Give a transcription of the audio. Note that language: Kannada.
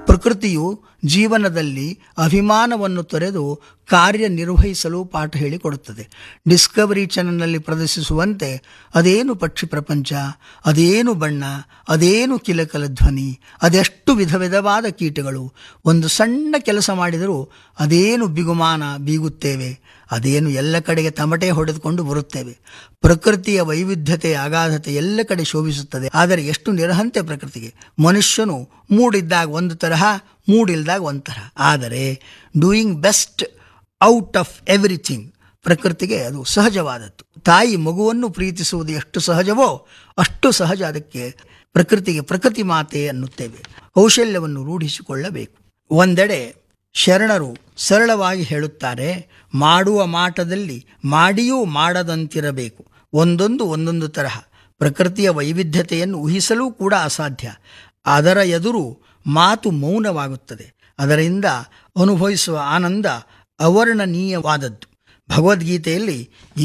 ಪ್ರಕೃತಿಯು ಜೀವನದಲ್ಲಿ ಅಭಿಮಾನವನ್ನು ತೊರೆದು ಕಾರ್ಯನಿರ್ವಹಿಸಲು ಪಾಠ ಹೇಳಿಕೊಡುತ್ತದೆ ಡಿಸ್ಕವರಿ ಚಾನಲ್ನಲ್ಲಿ ಪ್ರದರ್ಶಿಸುವಂತೆ ಅದೇನು ಪಕ್ಷಿ ಪ್ರಪಂಚ ಅದೇನು ಬಣ್ಣ ಅದೇನು ಕಿಲಕಲ ಧ್ವನಿ ಅದೆಷ್ಟು ವಿಧ ವಿಧವಾದ ಕೀಟಗಳು ಒಂದು ಸಣ್ಣ ಕೆಲಸ ಮಾಡಿದರೂ ಅದೇನು ಬಿಗುಮಾನ ಬೀಗುತ್ತೇವೆ ಅದೇನು ಎಲ್ಲ ಕಡೆಗೆ ತಮಟೆ ಹೊಡೆದುಕೊಂಡು ಬರುತ್ತೇವೆ ಪ್ರಕೃತಿಯ ವೈವಿಧ್ಯತೆ ಅಗಾಧತೆ ಎಲ್ಲ ಕಡೆ ಶೋಭಿಸುತ್ತದೆ ಆದರೆ ಎಷ್ಟು ನಿರಹಂತೆ ಪ್ರಕೃತಿಗೆ ಮನುಷ್ಯನು ಮೂಡಿದ್ದಾಗ ಒಂದು ತರಹ ಮೂಡಿಲ್ದಾಗ ಒಂದು ತರಹ ಆದರೆ doing best out of everything ಪ್ರಕೃತಿಗೆ ಅದು ಸಹಜವಾದದ್ದು ತಾಯಿ ಮಗುವನ್ನು ಪ್ರೀತಿಸುವುದು ಎಷ್ಟು ಸಹಜವೋ ಅಷ್ಟು ಸಹಜ ಅದಕ್ಕೆ ಪ್ರಕೃತಿಗೆ ಪ್ರಕೃತಿ ಮಾತೆ ಅನ್ನುತ್ತೇವೆ ಕೌಶಲ್ಯವನ್ನು ರೂಢಿಸಿಕೊಳ್ಳಬೇಕು ಒಂದೆಡೆ ಶರಣರು ಸರಳವಾಗಿ ಹೇಳುತ್ತಾರೆ ಮಾಡುವ ಮಾಟದಲ್ಲಿ ಮಾಡಿಯೂ ಮಾಡದಂತಿರಬೇಕು ಒಂದೊಂದು ಒಂದೊಂದು ತರಹ ಪ್ರಕೃತಿಯ ವೈವಿಧ್ಯತೆಯನ್ನು ಊಹಿಸಲೂ ಕೂಡ ಅಸಾಧ್ಯ ಅದರ ಎದುರು ಮಾತು ಮೌನವಾಗುತ್ತದೆ ಅದರಿಂದ ಅನುಭವಿಸುವ ಆನಂದ ಅವರ್ಣನೀಯವಾದದ್ದು ಭಗವದ್ಗೀತೆಯಲ್ಲಿ